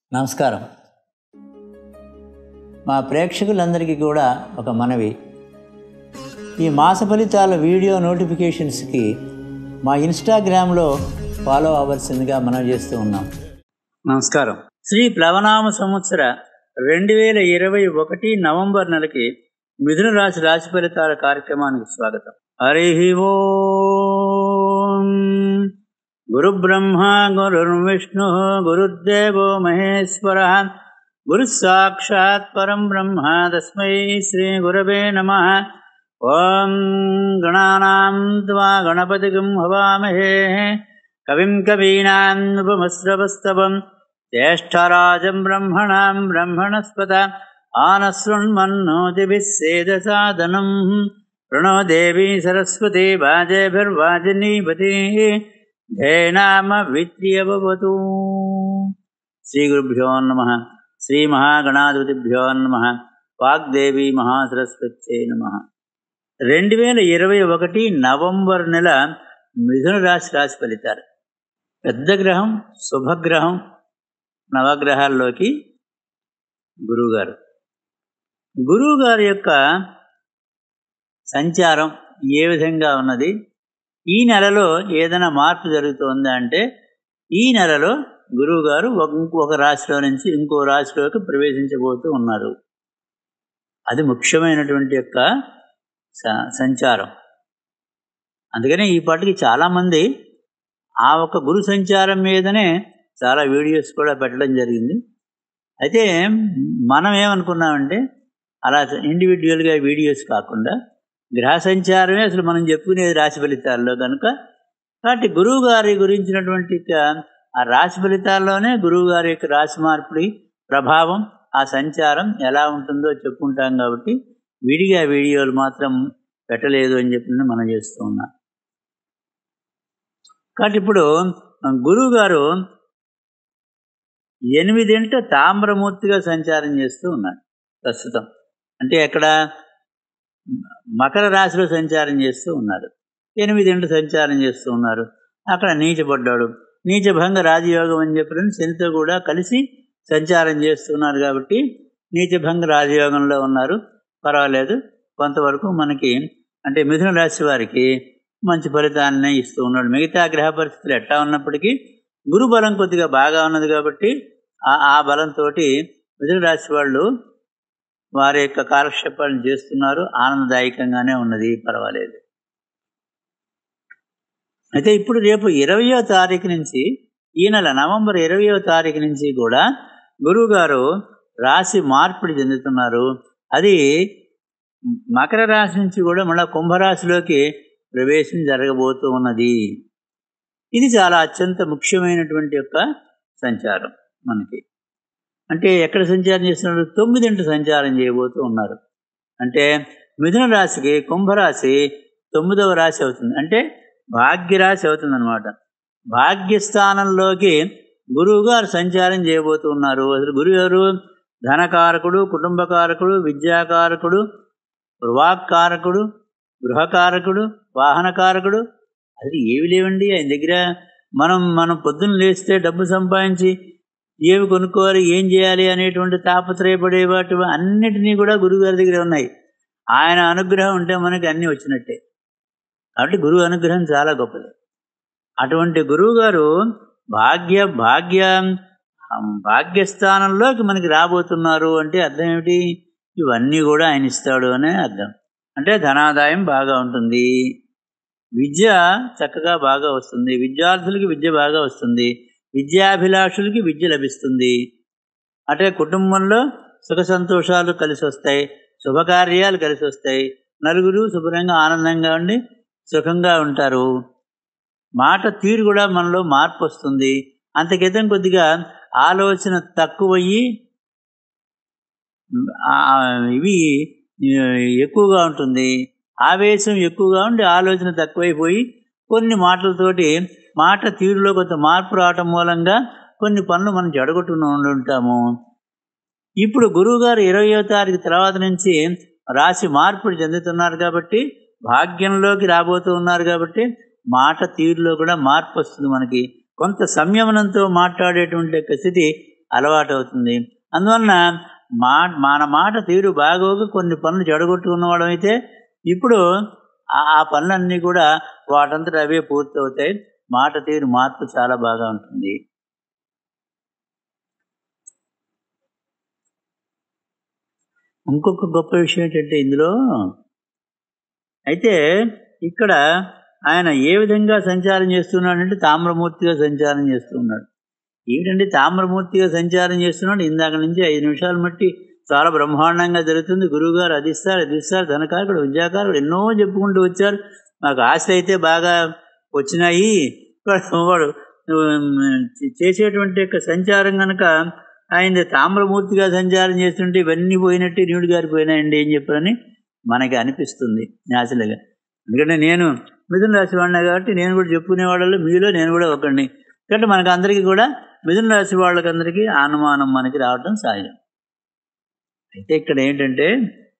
నమస్కారం మా ప్రేక్షకులందరికీ కూడా ఒక మనవి ఈ మాస ఫలితాల వీడియో నోటిఫికేషన్స్కి మా ఇన్స్టాగ్రామ్లో ఫాలో అవ్వాల్సిందిగా మనం చేస్తూ ఉన్నాం నమస్కారం శ్రీ ప్లవనామ సంవత్సర రెండు వేల ఇరవై ఒకటి నవంబర్ నెలకి మిథున రాశి రాశి ఫలితాల కార్యక్రమానికి స్వాగతం హరి ఓం గురు బ్రహ్మ గురుర్విష్ణు గురుదేవో మహేశ్వర గురు సాక్షాత్ పరం బ్రహ్మ తస్మై శ్రీ గురవే నమ ఓం గణానాం త్వా గణపతిగం హవామహే కవిం కవీనాం ఉపమశ్రవస్తవం జ్యేష్ఠరాజం బ్రహ్మణాం బ్రహ్మణస్పత ఆనశృణ్మన్నోతిభిः సేదసాదనం ప్రణో దేవీ సరస్వతి వాజేభిర్వాజనీపతి ధేనామ విత్రియవతు శ్రీ గురుభ్యో నమ శ్రీ మహాగణాధిపతిభ్యో నమ వాగ్దేవి మహాసరస్వత్యై నమ రెండు వేల ఇరవై ఒకటి నవంబర్ నెల మిథున రాశి రాశి ఫలితాలు పెద్ద గ్రహం శుభగ్రహం నవగ్రహాల్లోకి గురువుగారు గురువుగారి యొక్క సంచారం ఏ విధంగా ఉన్నది ఈ నెలలో ఏదైనా మార్పు జరుగుతుందా అంటే ఈ నెలలో గురువు గారు ఇంకొక రాశిలో నుంచి ఇంకో రాశిలోకి ప్రవేశించబోతూ ఉన్నారు అది ముఖ్యమైనటువంటి యొక్క సంచారం అందుకనే ఈ పాటికి చాలామంది ఆ ఒక గురు సంచారం మీదనే చాలా వీడియోస్ కూడా పెట్టడం జరిగింది అయితే మనం ఏమనుకున్నామంటే అలా ఇండివిజువల్గా వీడియోస్ కాకుండా గ్రహ సంచారమే అసలు మనం చెప్పుకునేది రాశి ఫలితాల్లో కనుక కాబట్టి గురువు గారి గురించినటువంటి ఆ రాశి ఫలితాల్లోనే గురువు గారి యొక్క రాశి మార్పిడి ప్రభావం ఆ సంచారం ఎలా ఉంటుందో చెప్పుకుంటాం కాబట్టి విడిగా వీడియోలు మాత్రం పెట్టలేదు అని చెప్పి మనం చేస్తూ ఉన్నాం కాబట్టి ఇప్పుడు గురువు గారు ఎనిమిదింట తామ్రమూర్తిగా సంచారం చేస్తూ ఉన్నాడు ప్రస్తుతం అంటే ఎక్కడ మకర రాశిలో సంచారం చేస్తూ ఉన్నారు ఎనిమిదింట సంచారం చేస్తూ ఉన్నారు అక్కడ నీచపడ్డాడు నీచభంగ రాజయోగం అని చెప్పిన శనితో కూడా కలిసి సంచారం చేస్తున్నారు కాబట్టి నీచభంగ రాజయోగంలో ఉన్నారు పర్వాలేదు కొంతవరకు మనకి అంటే మిథున రాశి వారికి మంచి ఫలితాన్ని ఇస్తూ ఉన్నాడు మిగతా గ్రహ పరిస్థితులు ఎట్లా ఉన్నప్పటికీ గురు బలం కొద్దిగా బాగా ఉన్నది కాబట్టి ఆ బలంతో మిథున రాశి వాళ్ళు వారి యొక్క కాలక్షేపాలను చేస్తున్నారు ఆనందదాయకంగానే ఉన్నది పర్వాలేదు అయితే ఇప్పుడు రేపు ఇరవయో తారీఖు నుంచి ఈ నెల నవంబర్ ఇరవయో తారీఖు నుంచి కూడా గురువు గారు రాశి మార్పిడి చెందుతున్నారు అది మకర రాశి నుంచి కూడా మళ్ళీ కుంభరాశిలోకి ప్రవేశం జరగబోతూ ఉన్నది ఇది చాలా అత్యంత ముఖ్యమైనటువంటి యొక్క సంచారం మనకి అంటే ఎక్కడ సంచారం చేస్తున్నారు తొమ్మిదింటి సంచారం చేయబోతూ ఉన్నారు అంటే మిథున రాశికి కుంభరాశి తొమ్మిదవ రాశి అవుతుంది అంటే భాగ్యరాశి అవుతుంది అనమాట భాగ్యస్థానంలోకి గురువు గారు సంచారం చేయబోతూ ఉన్నారు అసలు గురువు గారు ధనకారకుడు కుటుంబకారకుడు విద్యాకారకుడు వాక్కారకుడు గృహకారకుడు వాహనకారకుడు అది ఏవి లేవండి ఆయన దగ్గర మనం మనం పొద్దున్న లేస్తే డబ్బు సంపాదించి ఏమి కొనుక్కోవాలి ఏం చేయాలి అనేటువంటి తాపత్రయపడే వాటి అన్నిటినీ కూడా గురువుగారి దగ్గర ఉన్నాయి ఆయన అనుగ్రహం ఉంటే మనకి అన్నీ వచ్చినట్టే కాబట్టి గురువు అనుగ్రహం చాలా గొప్పది అటువంటి గురువు గారు భాగ్య భాగ్య భాగ్యస్థానంలోకి మనకి రాబోతున్నారు అంటే అర్థం ఏమిటి ఇవన్నీ కూడా ఆయన ఇస్తాడు అనే అర్థం అంటే ధనాదాయం బాగా ఉంటుంది విద్య చక్కగా బాగా వస్తుంది విద్యార్థులకి విద్య బాగా వస్తుంది విద్యాభిలాషులకి విద్య లభిస్తుంది అంటే కుటుంబంలో సుఖ సంతోషాలు కలిసి వస్తాయి శుభకార్యాలు కలిసి వస్తాయి నలుగురు శుభ్రంగా ఆనందంగా ఉండి సుఖంగా ఉంటారు మాట తీరు కూడా మనలో మార్పు వస్తుంది అంతకితం కొద్దిగా ఆలోచన తక్కువయ్యి ఇవి ఎక్కువగా ఉంటుంది ఆవేశం ఎక్కువగా ఉండి ఆలోచన తక్కువైపోయి కొన్ని మాటలతోటి మాట తీరులో కొంత మార్పు రావటం మూలంగా కొన్ని పనులు మనం జడగొట్టుకుని ఉంటాము ఇప్పుడు గురువుగారు ఇరవయో తారీఖు తర్వాత నుంచి రాశి మార్పులు చెందుతున్నారు కాబట్టి భాగ్యంలోకి రాబోతూ ఉన్నారు కాబట్టి మాట తీరులో కూడా మార్పు వస్తుంది మనకి కొంత సంయమనంతో మాట్లాడేటువంటి యొక్క స్థితి అలవాటు అవుతుంది అందువలన మా మన మాట తీరు బాగోక కొన్ని పనులు చెడగొట్టుకున్నవాడు అయితే ఇప్పుడు ఆ ఆ పనులన్నీ కూడా వాటంతట అవే పూర్తి అవుతాయి మాట తీరు మార్పు చాలా బాగా ఉంటుంది ఇంకొక గొప్ప విషయం ఏంటంటే ఇందులో అయితే ఇక్కడ ఆయన ఏ విధంగా సంచారం చేస్తున్నాడంటే తామ్రమూర్తిగా సంచారం చేస్తూ ఉన్నాడు ఏమిటంటే తామ్రమూర్తిగా సంచారం చేస్తున్నాడు ఇందాక నుంచి ఐదు నిమిషాలు మట్టి చాలా బ్రహ్మాండంగా జరుగుతుంది గురువుగారు అది ఇస్తారు అది ఇస్తారు ధనకారకుడు విద్యాకారకుడు ఎన్నో చెప్పుకుంటూ వచ్చారు మాకు ఆశలు అయితే బాగా వచ్చినాయి వాడు వాడు ఉమ్, చేసేటువంటి యొక్క సంచారం కనుక ఆయన తామ్రమూర్తిగా సంచారం చేస్తుంటే ఇవన్నీ పోయినట్టు నీడు గారి పోయినాయండి ఏం చెప్పారని మనకి అనిపిస్తుంది న్యాచురల్గా ఎందుకంటే నేను మిథున రాశి వాడినా కాబట్టి నేను కూడా చెప్పుకునే వాళ్ళలో మీలో నేను కూడా ఒకడిని కాబట్టి మనకు అందరికీ కూడా మిథున రాశి వాళ్ళకందరికీ అనుమానం మనకి రావటం సహజం అయితే ఇక్కడ ఏంటంటే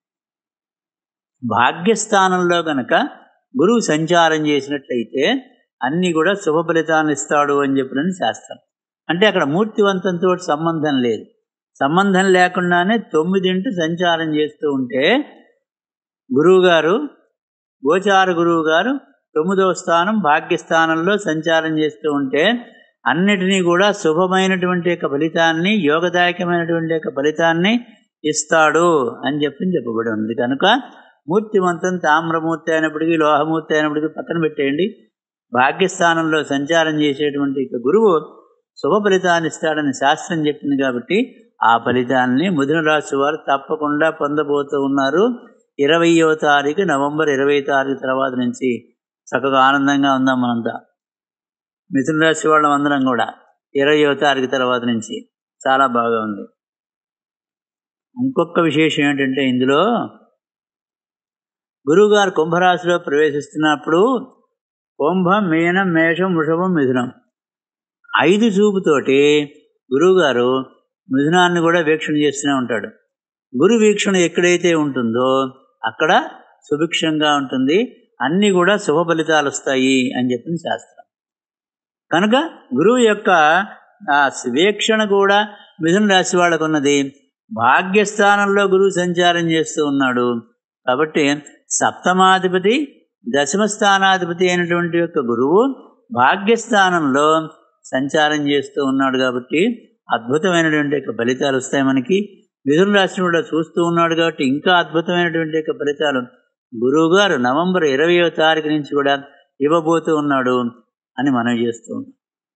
భాగ్యస్థానంలో కనుక గురువు సంచారం చేసినట్లయితే అన్నీ కూడా శుభ ఫలితాలను ఇస్తాడు అని చెప్పినని శాస్త్రం అంటే అక్కడ మూర్తివంతంతో సంబంధం లేదు సంబంధం లేకుండానే తొమ్మిదింటి సంచారం చేస్తూ ఉంటే గురువుగారు గోచార గురువు గారు తొమ్మిదవ స్థానం భాగ్యస్థానంలో సంచారం చేస్తూ ఉంటే అన్నిటినీ కూడా శుభమైనటువంటి యొక్క ఫలితాన్ని యోగదాయకమైనటువంటి యొక్క ఫలితాన్ని ఇస్తాడు అని చెప్పి చెప్పబడి ఉంది కనుక మూర్తిమంతం తామ్రమూర్తి అయినప్పటికీ లోహమూర్తి అయినప్పటికీ పక్కన పెట్టేయండి భాగ్యస్థానంలో సంచారం చేసేటువంటి ఇక గురువు శుభ ఫలితాన్ని ఇస్తాడని శాస్త్రం చెప్పింది కాబట్టి ఆ ఫలితాన్ని మిథున రాశి వారు తప్పకుండా పొందబోతూ ఉన్నారు ఇరవయో తారీఖు నవంబర్ ఇరవై తారీఖు తర్వాత నుంచి చక్కగా ఆనందంగా ఉందాం మనంతా మిథున రాశి వాళ్ళం అందరం కూడా ఇరవయో తారీఖు తర్వాత నుంచి చాలా బాగా ఉంది ఇంకొక విశేషం ఏంటంటే ఇందులో గురువుగారు కుంభరాశిలో ప్రవేశిస్తున్నప్పుడు కుంభం మీనం మేషం వృషభం మిథునం ఐదు చూపుతోటి గురువుగారు మిథునాన్ని కూడా వీక్షణ చేస్తూనే ఉంటాడు గురు వీక్షణ ఎక్కడైతే ఉంటుందో అక్కడ సుభిక్షంగా ఉంటుంది అన్నీ కూడా శుభ ఫలితాలు వస్తాయి అని చెప్పింది శాస్త్రం కనుక గురువు యొక్క ఆ వీక్షణ కూడా మిథున రాశి వాళ్ళకు ఉన్నది భాగ్యస్థానంలో గురువు సంచారం చేస్తూ ఉన్నాడు కాబట్టి సప్తమాధిపతి దశమ స్థానాధిపతి అయినటువంటి యొక్క గురువు భాగ్యస్థానంలో సంచారం చేస్తూ ఉన్నాడు కాబట్టి అద్భుతమైనటువంటి యొక్క ఫలితాలు వస్తాయి మనకి మిథున రాశిని కూడా చూస్తూ ఉన్నాడు కాబట్టి ఇంకా అద్భుతమైనటువంటి యొక్క ఫలితాలు గురువు గారు నవంబర్ ఇరవయో తారీఖు నుంచి కూడా ఇవ్వబోతూ ఉన్నాడు అని మనం చేస్తూ ఉన్నాం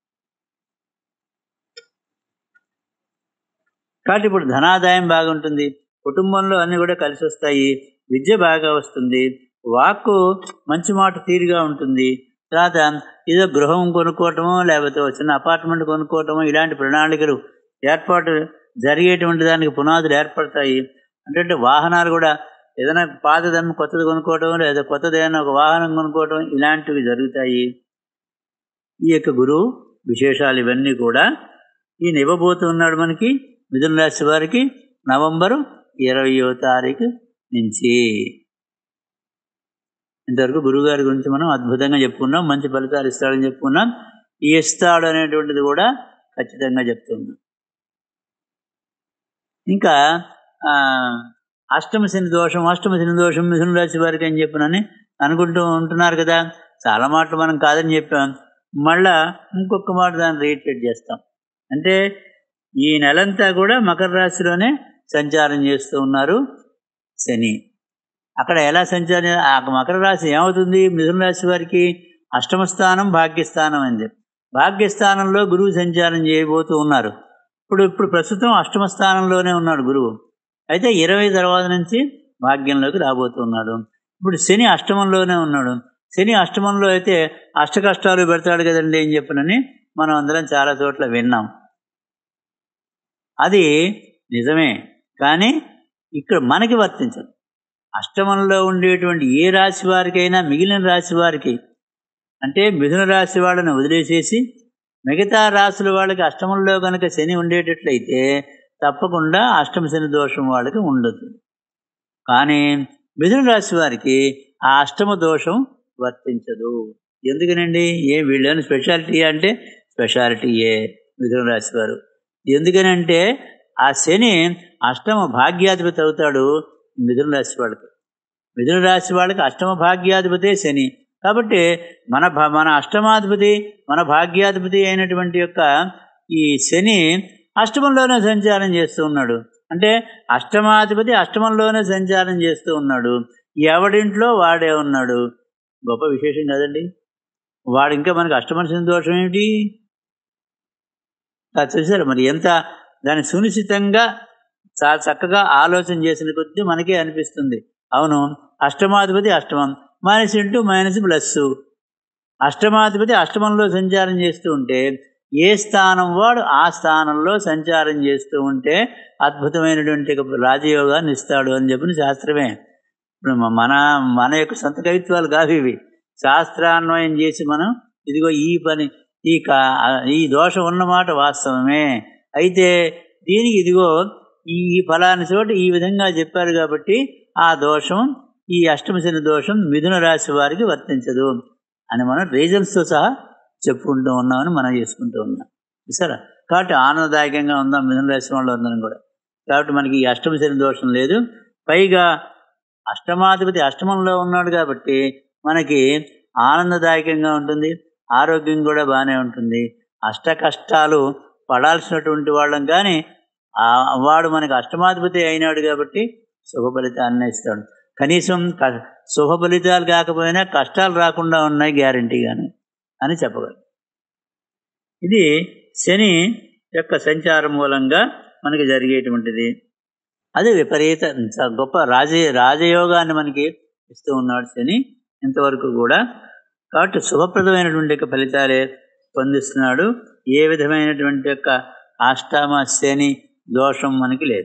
కాబట్టి ఇప్పుడు ధనాదాయం బాగుంటుంది కుటుంబంలో అన్ని కూడా కలిసి వస్తాయి విద్య బాగా వస్తుంది వాక్కు మంచి మాట తీరుగా ఉంటుంది తర్వాత ఏదో గృహం కొనుక్కోవటమో లేకపోతే ఒక చిన్న అపార్ట్మెంట్ కొనుక్కోవటమో ఇలాంటి ప్రణాళికలు ఏర్పాటు జరిగేటువంటి దానికి పునాదులు ఏర్పడతాయి అంటే వాహనాలు కూడా ఏదైనా పాతదన్న కొత్తది కొనుక్కోవటం లేదా కొత్తది ఏదైనా ఒక వాహనం కొనుక్కోవటం ఇలాంటివి జరుగుతాయి ఈ యొక్క గురువు విశేషాలు ఇవన్నీ కూడా ఈయన ఇవ్వబోతున్నాడు మనకి మిథున రాశి వారికి నవంబరు ఇరవయో తారీఖు నుంచి ఇంతవరకు గురువుగారి గురించి మనం అద్భుతంగా చెప్పుకున్నాం మంచి ఫలితాలు ఇస్తాడని చెప్పుకున్నాం ఈ ఇస్తాడు అనేటువంటిది కూడా ఖచ్చితంగా చెప్తున్నాం ఇంకా ఆ, అష్టమ శని దోషం అష్టమ శని దోషం మిథున రాశి వారికి అని చెప్పినని అనుకుంటూ ఉంటున్నారు కదా చాలా మాటలు మనం కాదని చెప్పాం మళ్ళా ఇంకొక మాట దాన్ని రీట్రేట్ చేస్తాం అంటే ఈ నెలంతా కూడా మకర రాశిలోనే సంచారం చేస్తూ ఉన్నారు శని అక్కడ ఎలా సంచారం ఆ మకర రాశి ఏమవుతుంది మిథున రాశి వారికి అష్టమ స్థానం భాగ్యస్థానం అంది భాగ్యస్థానంలో గురువు సంచారం చేయబోతూ ఉన్నారు ఇప్పుడు ఇప్పుడు ప్రస్తుతం అష్టమ స్థానంలోనే ఉన్నాడు గురువు అయితే ఇరవై తర్వాత నుంచి భాగ్యంలోకి రాబోతున్నాడు ఇప్పుడు శని అష్టమంలోనే ఉన్నాడు శని అష్టమంలో అయితే అష్ట కష్టాలు పెడతాడు కదండి అని చెప్పనని మనం అందరం చాలా చోట్ల విన్నాం అది నిజమే కానీ ఇక్కడ మనకి వర్తించదు అష్టమంలో ఉండేటువంటి ఏ రాశి వారికైనా మిగిలిన రాశి వారికి అంటే మిథున రాశి వాళ్ళని వదిలేసేసి మిగతా రాశుల వాళ్ళకి అష్టమంలో కనుక శని ఉండేటట్లయితే తప్పకుండా అష్టమ శని దోషం వాళ్ళకి ఉండదు కానీ మిథున రాశి వారికి ఆ అష్టమ దోషం వర్తించదు ఎందుకనండి ఏ వీళ్ళని స్పెషాలిటీ అంటే స్పెషాలిటీయే మిథున రాశి వారు ఎందుకనంటే ఆ శని అష్టమ భాగ్యాధిపతి అవుతాడు మిథున రాశి వాళ్ళకి మిథున రాశి వాళ్ళకి అష్టమ భాగ్యాధిపతే శని కాబట్టి మన భా- మన అష్టమాధిపతి మన భాగ్యాధిపతి అయినటువంటి యొక్క ఈ శని అష్టమంలోనే సంచారం చేస్తూ ఉన్నాడు అంటే అష్టమాధిపతి అష్టమంలోనే సంచారం చేస్తూ ఉన్నాడు ఎవడింట్లో వాడే ఉన్నాడు గొప్ప విశేషం కదండి వాడు ఇంకా మనకి అష్టమనిషి దోషం ఏమిటి అది చూసారు మరి ఎంత దాన్ని సునిశ్చితంగా చాలా చక్కగా ఆలోచన చేసిన కొద్దీ మనకే అనిపిస్తుంది అవును అష్టమాధిపతి అష్టమం మైనస్ ఇంటూ మైనస్ ప్లస్ అష్టమాధిపతి అష్టమంలో సంచారం చేస్తూ ఉంటే ఏ స్థానం వాడు ఆ స్థానంలో సంచారం చేస్తూ ఉంటే అద్భుతమైనటువంటి ఒక రాజయోగాన్ని ఇస్తాడు అని చెప్పిన శాస్త్రమే ఇప్పుడు మ- మన మన యొక్క సొంత కవిత్వాలు కావు ఇవి శాస్త్రాన్వయం చేసి మనం ఇదిగో ఈ పని ఈ కా ఈ దోషం ఉన్నమాట వాస్తవమే అయితే దీనికి ఇదిగో ఈ ఫలాని చోట ఈ విధంగా చెప్పారు కాబట్టి ఆ దోషం ఈ అష్టమశని దోషం మిథున రాశి వారికి వర్తించదు అని మనం రీజన్స్తో సహా చెప్పుకుంటూ ఉన్నామని మనం చేసుకుంటూ ఉన్నాం చూసారా కాబట్టి ఆనందదాయకంగా ఉందాం మిథున రాశి వాళ్ళు ఉందని కూడా కాబట్టి మనకి ఈ అష్టమశని దోషం లేదు పైగా అష్టమాధిపతి అష్టమంలో ఉన్నాడు కాబట్టి మనకి ఆనందదాయకంగా ఉంటుంది ఆరోగ్యం కూడా బాగానే ఉంటుంది అష్ట కష్టాలు పడాల్సినటువంటి వాళ్ళం కానీ ఆ వాడు మనకి అష్టమాధిపతి అయినాడు కాబట్టి శుభ ఫలితాన్ని ఇస్తాడు కనీసం క శుభ ఫలితాలు కాకపోయినా కష్టాలు రాకుండా ఉన్నాయి గ్యారంటీగాను అని చెప్పగలం ఇది శని యొక్క సంచారం మూలంగా మనకి జరిగేటువంటిది అది విపరీత చ- గొప్ప రాజ రాజయోగాన్ని మనకి ఇస్తూ ఉన్నాడు శని ఇంతవరకు కూడా కాబట్టి శుభప్రదమైనటువంటి యొక్క ఫలితాలే పొందిస్తున్నాడు ఏ విధమైనటువంటి యొక్క అష్టమ శని దోషం మనకి లేదు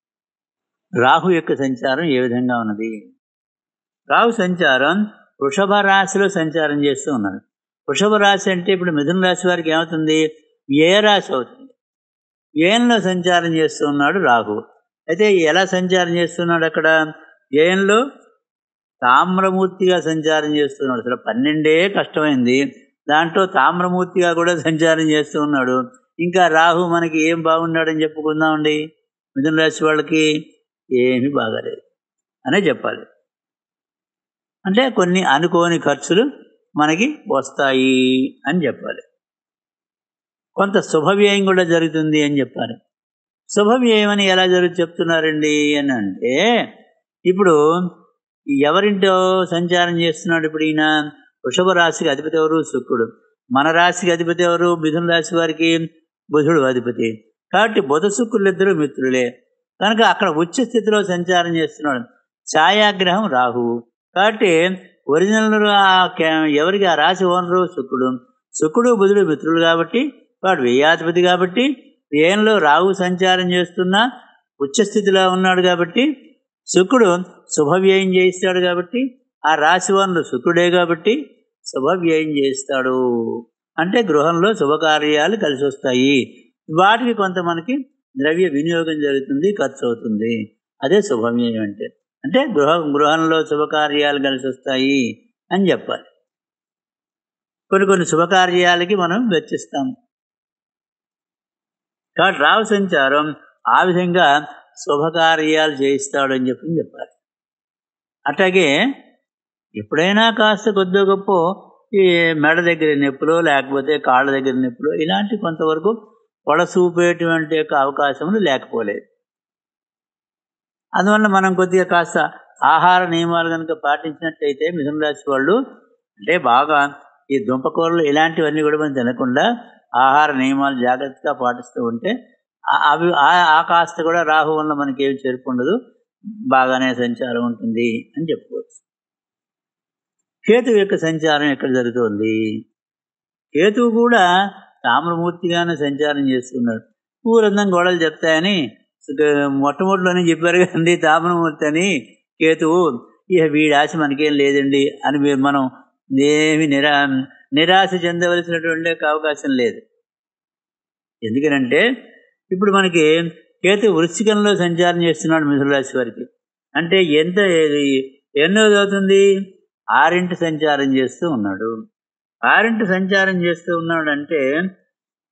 రాహు యొక్క సంచారం ఏ విధంగా ఉన్నది రాహు సంచారం వృషభ రాశిలో సంచారం చేస్తూ ఉన్నాడు వృషభ రాశి అంటే ఇప్పుడు మిథున రాశి వారికి ఏమవుతుంది వ్యయ రాశి అవుతుంది వ్యయంలో సంచారం చేస్తూ ఉన్నాడు రాహు అయితే ఎలా సంచారం చేస్తున్నాడు అక్కడ వ్యయంలో తామ్రమూర్తిగా సంచారం చేస్తున్నాడు అసలు పన్నెండే కష్టమైంది దాంట్లో తామ్రమూర్తిగా కూడా సంచారం చేస్తూ ఉన్నాడు ఇంకా రాహు మనకి ఏం బాగున్నాడని చెప్పుకుందామండి మిథున రాశి వాళ్ళకి ఏమీ బాగాలేదు అనే చెప్పాలి అంటే కొన్ని అనుకోని ఖర్చులు మనకి వస్తాయి అని చెప్పాలి కొంత శుభవ్యయం కూడా జరుగుతుంది అని చెప్పాలి శుభవ్యయం అని ఎలా జరుగు చెప్తున్నారండి అని అంటే ఇప్పుడు ఎవరింటో సంచారం చేస్తున్నాడు ఇప్పుడు ఈయన వృషభ రాశికి అధిపతి ఎవరు శుక్రుడు మన రాశికి అధిపతి ఎవరు మిథున రాశి వారికి బుధుడు అధిపతి కాబట్టి బుధ శుక్రులు ఇద్దరు మిత్రులే కనుక అక్కడ ఉచ్చ స్థితిలో సంచారం చేస్తున్నాడు ఛాయాగ్రహం రాహువు కాబట్టి ఒరిజినల్ ఆ కే- ఎవరికి ఆ రాశి ఓనరు శుక్రుడు శుక్రుడు బుధుడు మిత్రులు కాబట్టి వాడు వ్యయాధిపతి కాబట్టి వ్యయంలో రాహు సంచారం చేస్తున్నా ఉచ్చ స్థితిలో ఉన్నాడు కాబట్టి శుక్రుడు శుభవ్యయం చేయిస్తాడు కాబట్టి ఆ రాశి వనరు శుక్రుడే కాబట్టి శుభవ్యయం చేస్తాడు అంటే గృహంలో శుభకార్యాలు కలిసి వస్తాయి వాటికి కొంత మనకి ద్రవ్య వినియోగం జరుగుతుంది ఖర్చు అవుతుంది అదే శుభవ్యయం అంటే అంటే గృహ గృహంలో శుభకార్యాలు కలిసి వస్తాయి అని చెప్పాలి కొన్ని కొన్ని శుభకార్యాలకి మనం వెచ్చిస్తాం కాబట్టి రావు సంచారం ఆ విధంగా శుభకార్యాలు చేయిస్తాడు అని చెప్పి చెప్పాలి అట్లాగే ఎప్పుడైనా కాస్త కొద్ది గొప్ప ఈ మెడ దగ్గర నొప్పులు లేకపోతే కాళ్ళ దగ్గర నొప్పులు ఇలాంటి కొంతవరకు పొడసూపేటువంటి యొక్క అవకాశములు లేకపోలేదు అందువల్ల మనం కొద్దిగా కాస్త ఆహార నియమాలు కనుక పాటించినట్టయితే మిథున రాశి వాళ్ళు అంటే బాగా ఈ దుంపకూరలు ఇలాంటివన్నీ కూడా మనం తినకుండా ఆహార నియమాలు జాగ్రత్తగా పాటిస్తూ ఉంటే ఆ- అవి ఆ- ఆ కాస్త కూడా రాహు వల్ల మనకి ఏమి చెరుపు ఉండదు బాగానే సంచారం ఉంటుంది అని చెప్పుకోవచ్చు కేతువు యొక్క సంచారం ఎక్కడ జరుగుతుంది కేతువు కూడా తామ్రమూర్తిగానే సంచారం చేస్తున్నాడు ఊరందం గొడవలు చెప్తాయని సుగ- మొట్టమొదటిలోనే చెప్పారు కదండి తామ్రమూర్తి అని కేతువు ఇక వీడి ఆశ మనకేం లేదండి అని మీ- మనం ఏమి నిరా నిరాశ చెందవలసినటువంటి ఒక అవకాశం లేదు ఎందుకనంటే ఇప్పుడు మనకి కేతు వృశ్చికంలో సంచారం చేస్తున్నాడు మిథున రాశి వారికి అంటే ఎంత ఇది ఎన్నోది అవుతుంది ఆరింటి సంచారం చేస్తూ ఉన్నాడు ఆరింటి సంచారం చేస్తూ ఉన్నాడు అంటే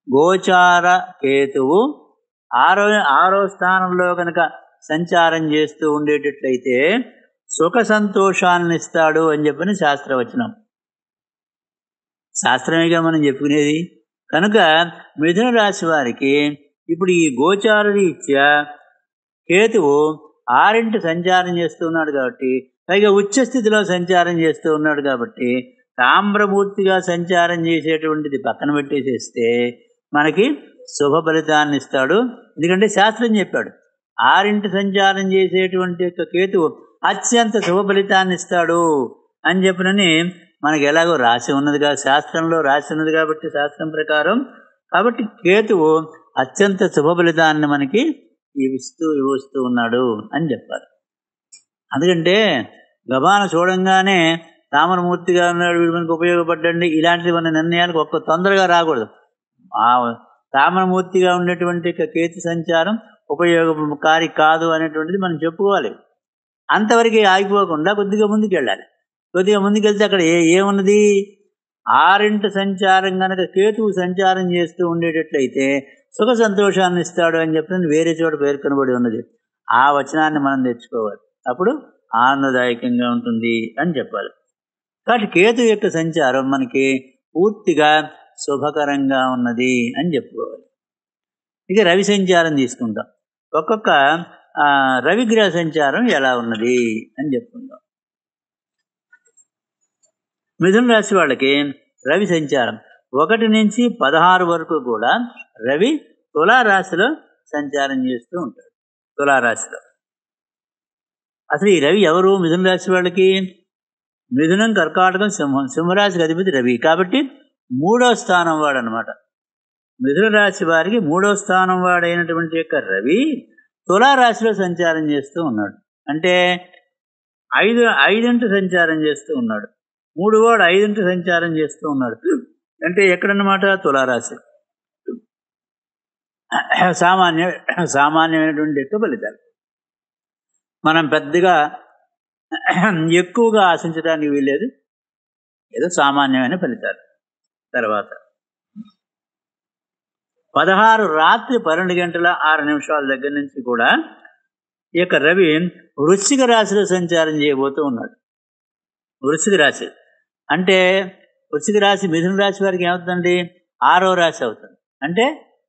గోచార కేతువు ఆరో ఆరో స్థానంలో కనుక సంచారం చేస్తూ ఉండేటట్లయితే సుఖ సంతోషాలను ఇస్తాడు అని చెప్పని శాస్త్రవచనం శాస్త్రమేగా మనం చెప్పుకునేది కనుక మిథున రాశి వారికి ఇప్పుడు ఈ గోచార రీత్యా కేతువు ఆరింటి సంచారం చేస్తూ ఉన్నాడు కాబట్టి పైగా ఉచ్చ స్థితిలో సంచారం చేస్తూ ఉన్నాడు కాబట్టి తామ్రమూర్తిగా సంచారం చేసేటువంటిది పక్కన పెట్టేసేస్తే మనకి శుభ ఫలితాన్ని ఇస్తాడు ఎందుకంటే శాస్త్రం చెప్పాడు ఆరింటి సంచారం చేసేటువంటి యొక్క కేతువు అత్యంత శుభ ఫలితాన్ని ఇస్తాడు అని చెప్పినని మనకి ఎలాగో రాసి ఉన్నదిగా శాస్త్రంలో రాసి ఉన్నది కాబట్టి శాస్త్రం ప్రకారం కాబట్టి కేతువు అత్యంత శుభ ఫలితాన్ని మనకి ఇవిస్తూ ఇవ్వస్తూ ఉన్నాడు అని చెప్పారు ఎందుకంటే గబాన చూడంగానే తామరమూర్తిగా ఉన్నాడు వీడు మనకు ఉపయోగపడ్డండి ఇలాంటి మన నిర్ణయాలకు ఒక్క తొందరగా రాకూడదు ఆ తామరమూర్తిగా ఉండేటువంటి యొక్క కేతు సంచారం ఉపయోగకారి కాదు అనేటువంటిది మనం చెప్పుకోవాలి అంతవరకు ఆగిపోకుండా కొద్దిగా ముందుకు వెళ్ళాలి కొద్దిగా ముందుకెళ్తే అక్కడ ఏ ఏమున్నది ఆరింట సంచారం కనుక కేతువు సంచారం చేస్తూ ఉండేటట్లయితే సుఖ సంతోషాన్ని ఇస్తాడు అని చెప్పి వేరే చోట పేర్కొనబడి ఉన్నది ఆ వచనాన్ని మనం తెచ్చుకోవాలి అప్పుడు ఆనందదాయకంగా ఉంటుంది అని చెప్పాలి కాబట్టి కేతు యొక్క సంచారం మనకి పూర్తిగా శుభకరంగా ఉన్నది అని చెప్పుకోవాలి ఇక రవి సంచారం తీసుకుందాం ఒక్కొక్క ఆ, రవిగ్రహ సంచారం ఎలా ఉన్నది అని చెప్పుకుందాం మిథున రాశి వాళ్ళకి రవి సంచారం ఒకటి నుంచి పదహారు వరకు కూడా రవి తులారాశిలో సంచారం చేస్తూ ఉంటాడు తులారాశిలో అసలు ఈ రవి ఎవరు మిథున రాశి వాళ్ళకి మిథునం కర్కాటకం సింహం సింహరాశికి అధిపతి రవి కాబట్టి మూడో స్థానం వాడు అనమాట మిథున రాశి వారికి మూడో స్థానం వాడైనటువంటి యొక్క రవి తులారాశిలో సంచారం చేస్తూ ఉన్నాడు అంటే ఐదు ఐదింటి సంచారం చేస్తూ ఉన్నాడు మూడు వాడు ఐదింటి సంచారం చేస్తూ ఉన్నాడు అంటే ఎక్కడన్నమాట తులారాశి సామాన్య సామాన్యమైనటువంటి యొక్క ఫలితాలు మనం పెద్దగా ఎక్కువగా ఆశించడానికి వీల్లేదు ఏదో సామాన్యమైన ఫలితాలు తర్వాత పదహారు రాత్రి పన్నెండు గంటల ఆరు నిమిషాల దగ్గర నుంచి కూడా ఈ యొక్క రవి వృశ్చిక రాశిలో సంచారం చేయబోతూ ఉన్నాడు వృశ్చిక రాశి అంటే వృశ్చిక రాశి మిథున రాశి వారికి ఏమవుతుందండి ఆరో రాశి అవుతుంది అంటే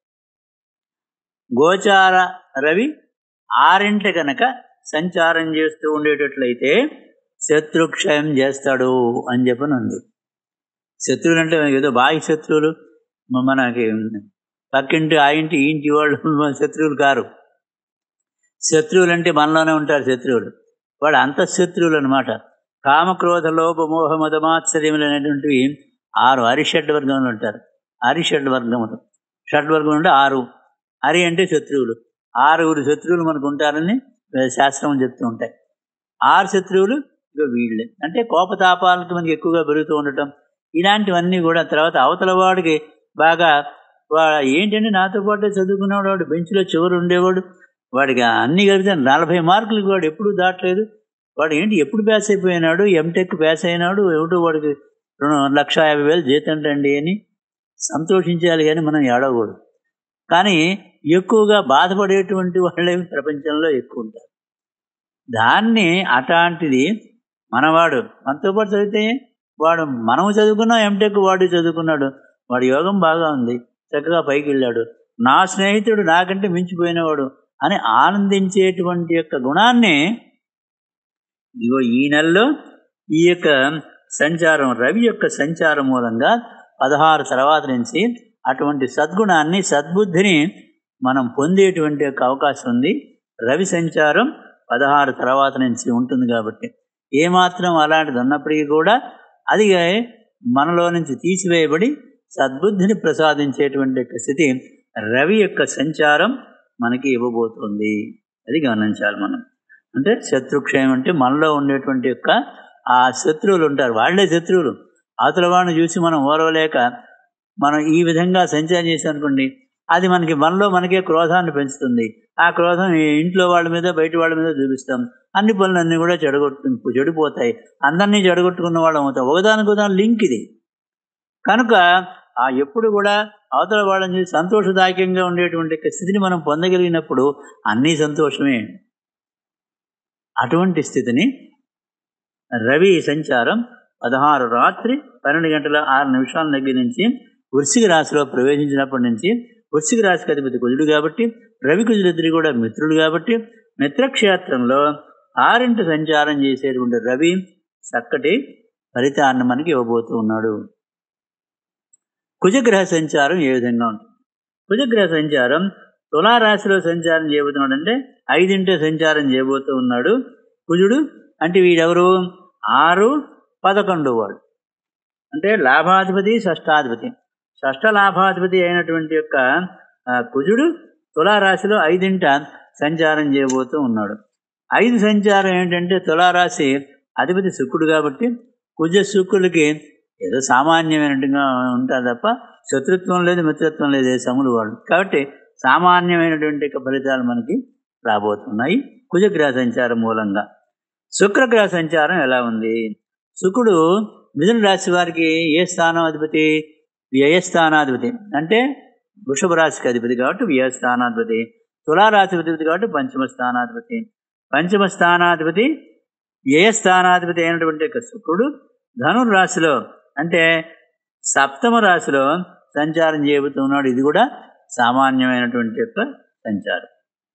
గోచార రవి ఆరింట గనక సంచారం చేస్తూ ఉండేటట్లయితే శత్రుక్షయం చేస్తాడు అని చెప్పని ఉంది శత్రువులు అంటే ఏదో బాహ్య శత్రువులు మ- మనకి పక్కింటి ఆ ఇంటి ఈ ఇంటి వాళ్ళు మన శత్రువులు కారు శత్రువులు అంటే మనలోనే ఉంటారు శత్రువులు వాడు అంతఃశత్రువులు అనమాట కామక్రోధ లోభ మోహ మదమాత్సర్యములు అనేటువంటివి ఆరు హరిషడ్ వర్గంలో ఉంటారు హరిషడ్ వర్గములు షడ్వర్గం అంటే ఆరు హరి అంటే శత్రువులు ఆరుగురు శత్రువులు మనకు ఉంటారని శాస్త్రం చెప్తూ ఉంటాయి ఆరు శత్రువులు ఇక వీళ్ళే అంటే కోపతాపాలకు మనకి ఎక్కువగా పెరుగుతూ ఉండటం ఇలాంటివన్నీ కూడా తర్వాత అవతల వాడికి బాగా వా ఏంటంటే నాతో పాటు చదువుకునేవాడు వాడు బెంచ్లో చివరు ఉండేవాడు వాడికి అన్ని కలిపితే నలభై మార్కులకి వాడు ఎప్పుడు దాటలేదు వాడు ఏంటి ఎప్పుడు పాస్ అయిపోయినాడు ఎంటెక్ పాస్ అయినాడు ఏమిటో వాడికి రెండు లక్ష యాభై వేలు జీతం రండి అని సంతోషించాలి కానీ మనం ఏడవకూడదు కానీ ఎక్కువగా బాధపడేటువంటి వాళ్ళే ప్రపంచంలో ఎక్కువ ఉంటారు దాన్ని అట్లాంటిది మనవాడు మనతో పాటు చదివితే వాడు మనము చదువుకున్నాం ఎంటెక్ వాడు చదువుకున్నాడు వాడి యోగం బాగా ఉంది చక్కగా పైకి వెళ్ళాడు నా స్నేహితుడు నాకంటే మించిపోయినవాడు అని ఆనందించేటువంటి యొక్క గుణాన్ని ఇగో ఈ నెలలో ఈ యొక్క సంచారం రవి యొక్క సంచారం మూలంగా పదహారు తర్వాత నుంచి అటువంటి సద్గుణాన్ని సద్బుద్ధిని మనం పొందేటువంటి యొక్క అవకాశం ఉంది రవి సంచారం పదహారు తర్వాత నుంచి ఉంటుంది కాబట్టి ఏమాత్రం అలాంటిది ఉన్నప్పటికీ కూడా అది మనలో నుంచి తీసివేయబడి సద్బుద్ధిని ప్రసాదించేటువంటి యొక్క స్థితి రవి యొక్క సంచారం మనకి ఇవ్వబోతుంది అది గమనించాలి మనం అంటే శత్రుక్షయం అంటే మనలో ఉండేటువంటి యొక్క ఆ శత్రువులు ఉంటారు వాళ్ళే శత్రువులు అవతల వాడిని చూసి మనం ఓరవలేక మనం ఈ విధంగా సంచారం చేసాం అనుకోండి అది మనకి మనలో మనకే క్రోధాన్ని పెంచుతుంది ఆ క్రోధం ఈ ఇంట్లో వాళ్ళ మీద బయట వాళ్ళ మీద చూపిస్తాం అన్ని పనులన్నీ కూడా చెడగొట్టు చెడిపోతాయి అందరినీ చెడగొట్టుకున్న వాళ్ళం అవుతాం ఒకదానికి ఒకదాని లింక్ ఇది కనుక ఆ ఎప్పుడు కూడా అవతల వాళ్ళని చూసి సంతోషదాయకంగా ఉండేటువంటి యొక్క స్థితిని మనం పొందగలిగినప్పుడు అన్నీ సంతోషమే అటువంటి స్థితిని రవి సంచారం పదహారు రాత్రి పన్నెండు గంటల ఆరు నిమిషాల దగ్గర నుంచి వృశ్చిక రాశిలో ప్రవేశించినప్పటి నుంచి వృశ్చిక రాశికి అధిపతి కుజుడు కాబట్టి రవి కుజులిద్దరు కూడా మిత్రుడు కాబట్టి మిత్రక్షేత్రంలో ఆరింటి సంచారం చేసేటువంటి రవి చక్కటి ఫలితాన్ని మనకి ఇవ్వబోతూ ఉన్నాడు కుజగ్రహ సంచారం ఏ విధంగా ఉంటుంది కుజగ్రహ సంచారం తులారాశిలో సంచారం చేయబోతున్నాడు అంటే ఐదింటి సంచారం చేయబోతూ ఉన్నాడు కుజుడు అంటే వీడెవరు ఆరు పదకొండు వాడు అంటే లాభాధిపతి షష్టాధిపతి షష్ఠ లాభాధిపతి అయినటువంటి యొక్క ఆ, కుజుడు తులారాశిలో ఐదింట సంచారం చేయబోతూ ఉన్నాడు ఐదు సంచారం ఏంటంటే తులారాశి అధిపతి శుక్రుడు కాబట్టి కుజ శుక్రులకి ఏదో సామాన్యమైనట్టుగా ఉంటారు తప్ప శత్రుత్వం లేదు మిత్రత్వం లేదు ఏ సములు వాళ్ళు కాబట్టి సామాన్యమైనటువంటి యొక్క ఫలితాలు మనకి రాబోతున్నాయి కుజగ్రహ సంచారం మూలంగా శుక్రగ్రహ సంచారం ఎలా ఉంది శుక్రుడు మిథున రాశి వారికి ఏ స్థానం అధిపతి వ్యయస్థానాధిపతి అంటే వృషభ రాశికి అధిపతి కాబట్టి వ్యయస్థానాధిపతి తులారాశి అధిపతి కాబట్టి పంచమ స్థానాధిపతి పంచమ స్థానాధిపతి వ్యయస్థానాధిపతి అయినటువంటి యొక్క శుక్రుడు ధనుర్ రాశిలో అంటే సప్తమ రాశిలో సంచారం చేయబోతున్నాడు ఇది కూడా సామాన్యమైనటువంటి యొక్క సంచారం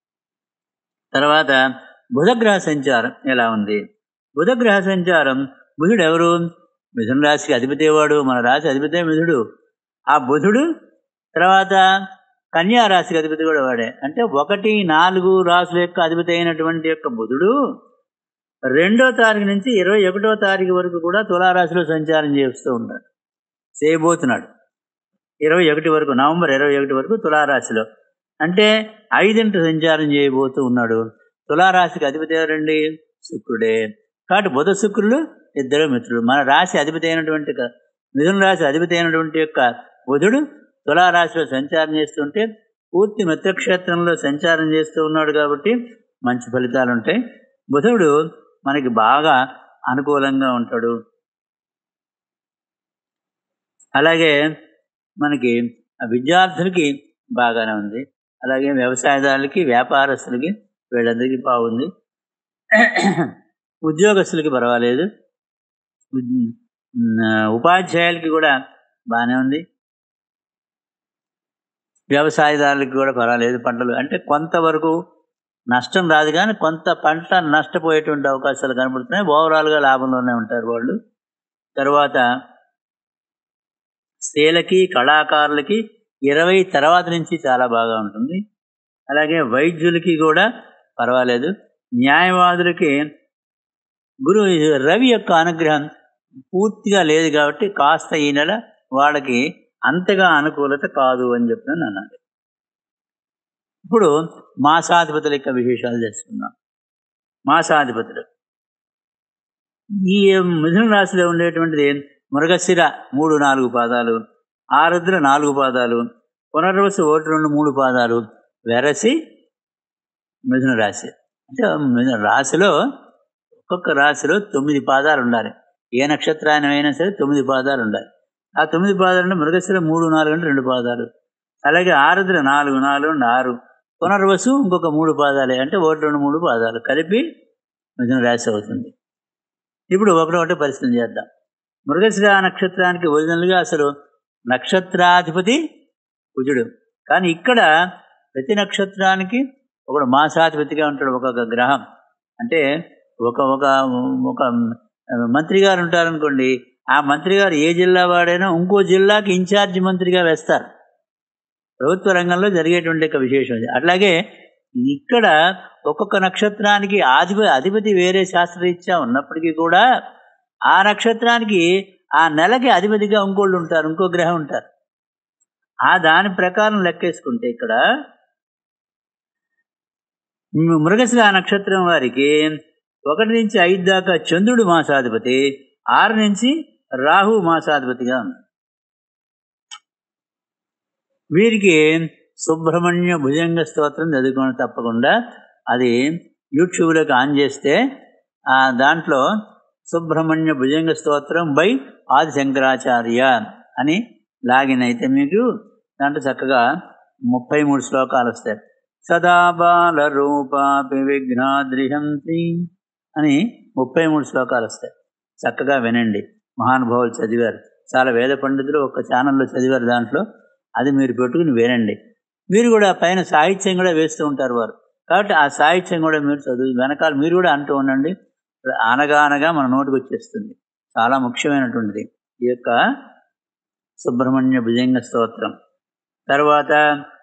తర్వాత బుధగ్రహ సంచారం ఎలా ఉంది బుధగ్రహ సంచారం బుధుడు ఎవరు మిథున రాశికి అధిపతి వాడు మన రాశి అధిపతే మిథుడు ఆ బుధుడు తర్వాత కన్యా రాశికి అధిపతి కూడా వాడే అంటే ఒకటి నాలుగు రాసుల యొక్క అధిపతి అయినటువంటి యొక్క బుధుడు రెండో తారీఖు నుంచి ఇరవై ఒకటో తారీఖు వరకు కూడా తులారాశిలో సంచారం చేస్తూ ఉన్నాడు చేయబోతున్నాడు ఇరవై ఒకటి వరకు నవంబర్ ఇరవై ఒకటి వరకు తులారాశిలో అంటే ఐదింటి సంచారం చేయబోతూ ఉన్నాడు తులారాశికి అధిపతి ఎవరండి శుక్రుడే కాబట్టి బుధ శుక్రులు ఇద్దరు మిత్రులు మన రాశి అధిపతి అయినటువంటి క- మిథున రాశి అధిపతి అయినటువంటి యొక్క బుధుడు తులారాశిలో సంచారం చేస్తుంటే పూర్తి మిత్రక్షేత్రంలో సంచారం చేస్తూ ఉన్నాడు కాబట్టి మంచి ఫలితాలు ఉంటాయి బుధుడు మనకి బాగా అనుకూలంగా ఉంటాడు అలాగే మనకి ఆ విద్యార్థులకి బాగానే ఉంది అలాగే వ్యవసాయదారులకి వ్యాపారస్తులకి వీళ్ళందరికీ బాగుంది ఉద్యోగస్తులకి పర్వాలేదు ఉద్- ఉమ్, ఉపాధ్యాయులకి కూడా బాగానే ఉంది వ్యవసాయదారులకి కూడా పర్వాలేదు పంటలు అంటే కొంతవరకు నష్టం రాదు కానీ కొంత పంట నష్టపోయేటువంటి అవకాశాలు కనబడుతున్నాయి ఓవరాల్గా లాభంలోనే ఉంటారు వాళ్ళు తర్వాత స్త్రీలకి కళాకారులకి ఇరవై తర్వాత నుంచి చాలా బాగా ఉంటుంది అలాగే వైద్యులకి కూడా పర్వాలేదు న్యాయవాదులకి గురు రవి యొక్క అనుగ్రహం పూర్తిగా లేదు కాబట్టి కాస్త ఈ నెల వాళ్ళకి అంతగా అనుకూలత కాదు అని చెప్పి అన్నాడు ఇప్పుడు మాసాధిపతుల యొక్క విశేషాలు తెలుసుకుందాం మాసాధిపతులు ఈ మిథున రాశిలో ఉండేటువంటిది మృగశిర మూడు నాలుగు పాదాలు ఆరుద్ర నాలుగు పాదాలు పునర్వసు ఒకటి రెండు మూడు పాదాలు వెరసి మిథున రాశి అంటే మిథున రాశిలో ఒక్కొక్క రాశిలో తొమ్మిది పాదాలు ఉండాలి ఏ నక్షత్రాయనమైనా సరే తొమ్మిది పాదాలు ఉండాలి ఆ తొమ్మిది పాదాలు అంటే మృగశిర మూడు నాలుగు అంటే రెండు పాదాలు అలాగే ఆరుద్ర నాలుగు నాలుగు అంటే ఆరు పునర్వసు ఇంకొక మూడు పాదాలే అంటే ఒకటి రెండు మూడు పాదాలు కలిపి మిథున రాశి అవుతుంది ఇప్పుడు ఒకటొకటి పరిస్థితి చేద్దాం మృగశిర నక్షత్రానికి ఒరిజినల్గా అసలు నక్షత్రాధిపతి కుజుడు కానీ ఇక్కడ ప్రతి నక్షత్రానికి ఒకడు మాసాధిపతిగా ఉంటాడు ఒక్కొక్క గ్రహం అంటే ఒక ఒక ఒక మంత్రి గారు ఉంటారనుకోండి ఆ మంత్రి గారు ఏ జిల్లా వాడైనా ఇంకో జిల్లాకి ఇన్ఛార్జ్ మంత్రిగా వేస్తారు ప్రభుత్వ రంగంలో జరిగేటువంటి ఒక విశేషం ఇది అట్లాగే ఇక్కడ ఒక్కొక్క నక్షత్రానికి ఆధిప అధిపతి వేరే శాస్త్రరీత్యా ఉన్నప్పటికీ కూడా ఆ నక్షత్రానికి ఆ నెలకి అధిపతిగా ఇంకోళ్ళు ఉంటారు ఇంకో గ్రహం ఉంటారు ఆ దాని ప్రకారం లెక్కేసుకుంటే ఇక్కడ మృగశిర నక్షత్రం వారికి ఒకటి నుంచి ఐదు దాకా చంద్రుడు మాసాధిపతి ఆరు నుంచి రాహు మాసాధిపతిగా ఉంది వీరికి సుబ్రహ్మణ్య భుజంగ స్తోత్రం చదువుకోవడం తప్పకుండా అది యూట్యూబ్లోకి ఆన్ చేస్తే ఆ దాంట్లో సుబ్రహ్మణ్య భుజంగ స్తోత్రం బై ఆది శంకరాచార్య అని లాగిన్ అయితే మీకు దాంట్లో చక్కగా ముప్పై మూడు శ్లోకాలు వస్తాయి సదా బాల రూపాపి విఘ్నాద్రిహంతి అని ముప్పై మూడు శ్లోకాలు వస్తాయి చక్కగా వినండి మహానుభావులు చదివారు చాలా వేద పండితులు ఒక ఛానల్లో చదివారు దాంట్లో అది మీరు పెట్టుకుని వినండి మీరు కూడా పైన సాహిత్యం కూడా వేస్తూ ఉంటారు వారు కాబట్టి ఆ సాహిత్యం కూడా మీరు చదువు వెనకాల మీరు కూడా అంటూ ఉండండి అనగా అనగా మన నోటికి వచ్చేస్తుంది చాలా ముఖ్యమైనటువంటిది ఈ యొక్క సుబ్రహ్మణ్య భుజంగ స్తోత్రం తర్వాత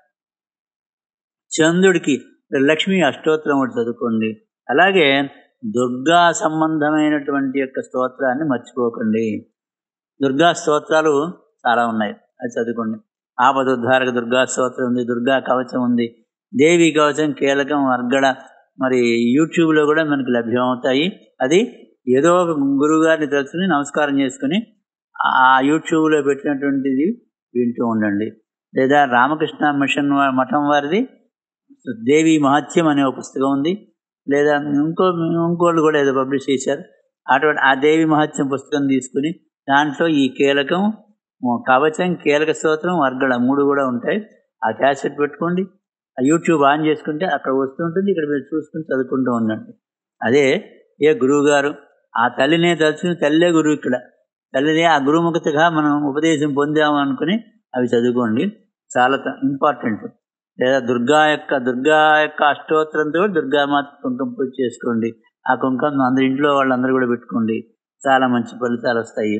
చంద్రుడికి లక్ష్మీ అష్టోత్తరం ఒకటి చదువుకోండి అలాగే దుర్గా సంబంధమైనటువంటి యొక్క స్తోత్రాన్ని మర్చిపోకండి దుర్గా స్తోత్రాలు చాలా ఉన్నాయి అది చదువుకోండి ఆపదుద్ధారక దుర్గా స్తోత్రం ఉంది దుర్గా కవచం ఉంది దేవి కవచం కీలకం అర్గడ మరి యూట్యూబ్లో కూడా మనకి లభ్యమవుతాయి అది ఏదో ఒక గురువు గారిని తెలుసుకుని నమస్కారం చేసుకుని ఆ యూట్యూబ్లో పెట్టినటువంటిది వింటూ ఉండండి లేదా రామకృష్ణ మిషన్ వా- మఠం వారిది దేవి మహత్యం అనే ఒక పుస్తకం ఉంది లేదా ఇంకో ఇంకోళ్ళు కూడా ఏదో పబ్లిష్ చేశారు అటువంటి ఆ దేవి మహత్యం పుస్తకం తీసుకుని దాంట్లో ఈ కీలకం కవచం కీలక స్తోత్రం వర్గళ మూడు కూడా ఉంటాయి ఆ క్యాసెట్ పెట్టుకోండి ఆ యూట్యూబ్ ఆన్ చేసుకుంటే అక్కడ వస్తుంటుంది ఇక్కడ మీరు చూసుకుని చదువుకుంటూ ఉండండి అదే ఏ గురువు గారు ఆ తల్లినే తలుచుకుని తల్లే గురువు ఇక్కడ తల్లినే ఆ గురుముఖతగా మనం ఉపదేశం పొందాము అనుకుని అవి చదువుకోండి చాలా ఇంపార్టెంట్ లేదా దుర్గా యొక్క దుర్గా యొక్క అష్టోత్తరంతో దుర్గామాత కుంకుమ పూజ చేసుకోండి ఆ కుంకుమ అందరి ఇంట్లో వాళ్ళందరూ కూడా పెట్టుకోండి చాలా మంచి ఫలితాలు వస్తాయి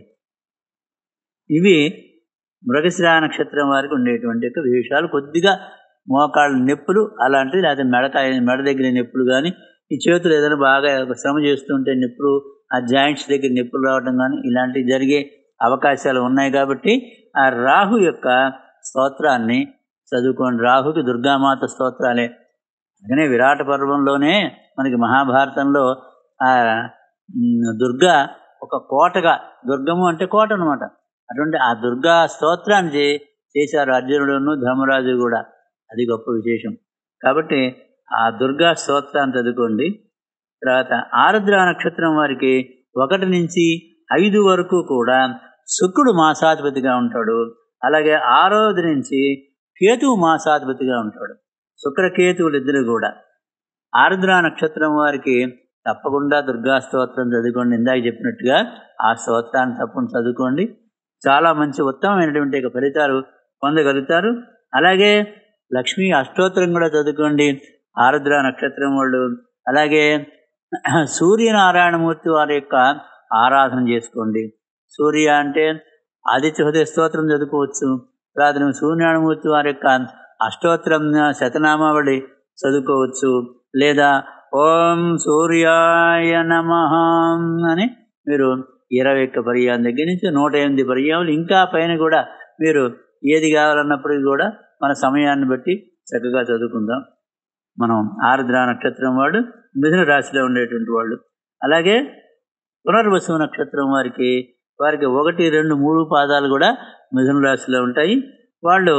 ఇవి మృగశిరా నక్షత్రం వారికి ఉండేటువంటి యొక్క విశేషాలు కొద్దిగా మోకాళ్ళ నొప్పులు అలాంటివి లేకపోతే మెడకాయ మెడ దగ్గర నొప్పులు కానీ ఈ చేతులు ఏదైనా బాగా శ్రమ చేస్తుంటే నొప్పులు ఆ జాయింట్స్ దగ్గర నొప్పులు రావడం కానీ ఇలాంటివి జరిగే అవకాశాలు ఉన్నాయి కాబట్టి ఆ రాహు యొక్క స్తోత్రాన్ని చదువుకోండి రాహుకి దుర్గామాత స్తోత్రాలే అందుకనే విరాట పర్వంలోనే మనకి మహాభారతంలో ఆ ఉమ్, దుర్గా ఒక కోటగా దుర్గము అంటే కోట అనమాట అటువంటి ఆ దుర్గా స్తోత్రాన్ని చే- చేశారు అర్జునుడును ధర్మరాజు కూడా అది గొప్ప విశేషం కాబట్టి ఆ దుర్గా స్తోత్రాన్ని చదువుకోండి తర్వాత ఆరుద్ర నక్షత్రం వారికి ఒకటి నుంచి ఐదు వరకు కూడా శుక్రుడు మాసాధిపతిగా ఉంటాడు అలాగే ఆరోది నుంచి కేతువు మాసాధిపతిగా ఉంటాడు శుక్రకేతువులు ఇద్దరు కూడా ఆరుద్ర నక్షత్రం వారికి తప్పకుండా దుర్గా స్తోత్రం చదువుకోండి ఇందాక చెప్పినట్టుగా ఆ స్తోత్రాన్ని తప్పకుండా చదువుకోండి చాలా మంచి ఉత్తమమైనటువంటి యొక్క ఫలితాలు పొందగలుగుతారు అలాగే లక్ష్మీ అష్టోత్తరం కూడా చదువుకోండి ఆరుద్ర నక్షత్రం వాళ్ళు అలాగే సూర్యనారాయణమూర్తి వారి యొక్క ఆరాధన చేసుకోండి సూర్య అంటే ఆదిత్య హృదయ స్తోత్రం చదువుకోవచ్చు తర్వాత నువ్వు సూర్యనారాయణమూర్తి వారి యొక్క అష్టోత్తరం శతనామావళి చదువుకోవచ్చు లేదా ఓం సూర్యాయ నమ అని మీరు ఇరవై ఒక్క పర్యాయం దగ్గర నుంచి నూట ఎనిమిది పర్యాములు ఇంకా పైన కూడా మీరు ఏది కావాలన్నప్పటికీ కూడా మన సమయాన్ని బట్టి చక్కగా చదువుకుందాం మనం ఆరుద్ర నక్షత్రం వాడు మిథున రాశిలో ఉండేటువంటి వాళ్ళు అలాగే పునర్వసు నక్షత్రం వారికి వారికి ఒకటి రెండు మూడు పాదాలు కూడా మిథున రాశిలో ఉంటాయి వాళ్ళు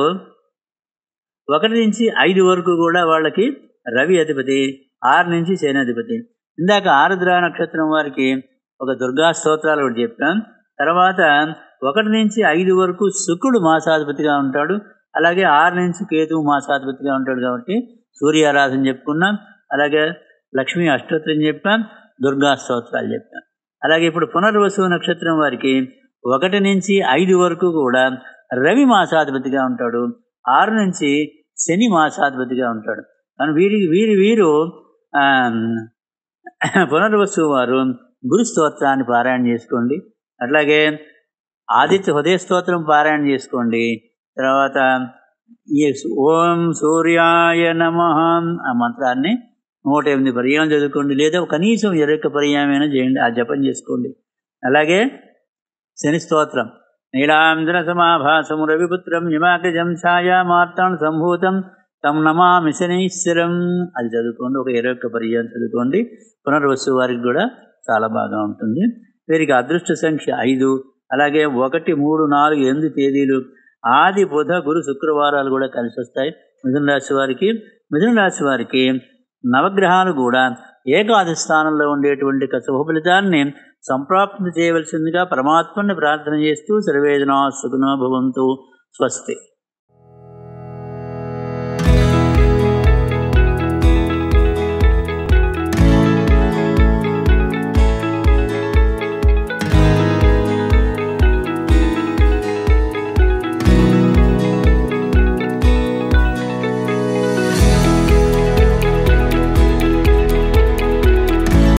ఒకటి నుంచి ఐదు వరకు కూడా వాళ్ళకి రవి అధిపతి ఆరు నుంచి శని అధిపతి ఇందాక ఆరుద్ర నక్షత్రం వారికి ఒక దుర్గా స్తోత్రాలు ఒకటి చెప్పాం తర్వాత ఒకటి నుంచి ఐదు వరకు శుక్రుడు మాసాధిపతిగా ఉంటాడు అలాగే ఆరు నుంచి కేతువు మాసాధిపతిగా ఉంటాడు కాబట్టి సూర్యారాధన చెప్పుకున్నాం అలాగే లక్ష్మీ అష్టోత్తరం చెప్పాం దుర్గా స్తోత్రాలు చెప్పాం అలాగే ఇప్పుడు పునర్వసు నక్షత్రం వారికి ఒకటి నుంచి ఐదు వరకు కూడా రవి మాసాధిపతిగా ఉంటాడు ఆరు నుంచి శని మాసాధిపతిగా ఉంటాడు కానీ వీరి వీరి వీరు ఆ, పునర్వసు వారు గురు స్తోత్రాన్ని పారాయణ చేసుకోండి అట్లాగే ఆదిత్య హృదయ స్తోత్రం పారాయణ చేసుకోండి తర్వాత ఈ ఓం సూర్యాయ నమ ఆ మంత్రాన్ని నూట ఎనిమిది పర్యాయం చదువుకోండి లేదా కనీసం ఇరవై ఒక్క పర్యాయమైనా చేయండి ఆ జపం చేసుకోండి అలాగే శని స్తోత్రం నీలాంధ్ర సమాభాసము రవిపుత్రం హిమాకజం ఛాయామార్తాన్ సంభూతం తం నమామి శనీశ్వరం అది చదువుకోండి ఒక ఇరవై ఒక్క పర్యాయం చదువుకోండి పునర్వసు వారికి కూడా చాలా బాగా ఉంటుంది వీరికి అదృష్ట సంఖ్య ఐదు అలాగే ఒకటి మూడు నాలుగు ఎనిమిది తేదీలు ఆది బుధ గురు శుక్రవారాలు కూడా కలిసి వస్తాయి మిథున రాశి వారికి మిథున రాశి వారికి నవగ్రహాలు కూడా ఏకాదశి స్థానంలో ఉండేటువంటి యొక్క శుభ ఫలితాన్ని సంప్రాప్తి చేయవలసిందిగా పరమాత్మని ప్రార్థన చేస్తూ సర్వేదనా సుఖనో భవంతు స్వస్తి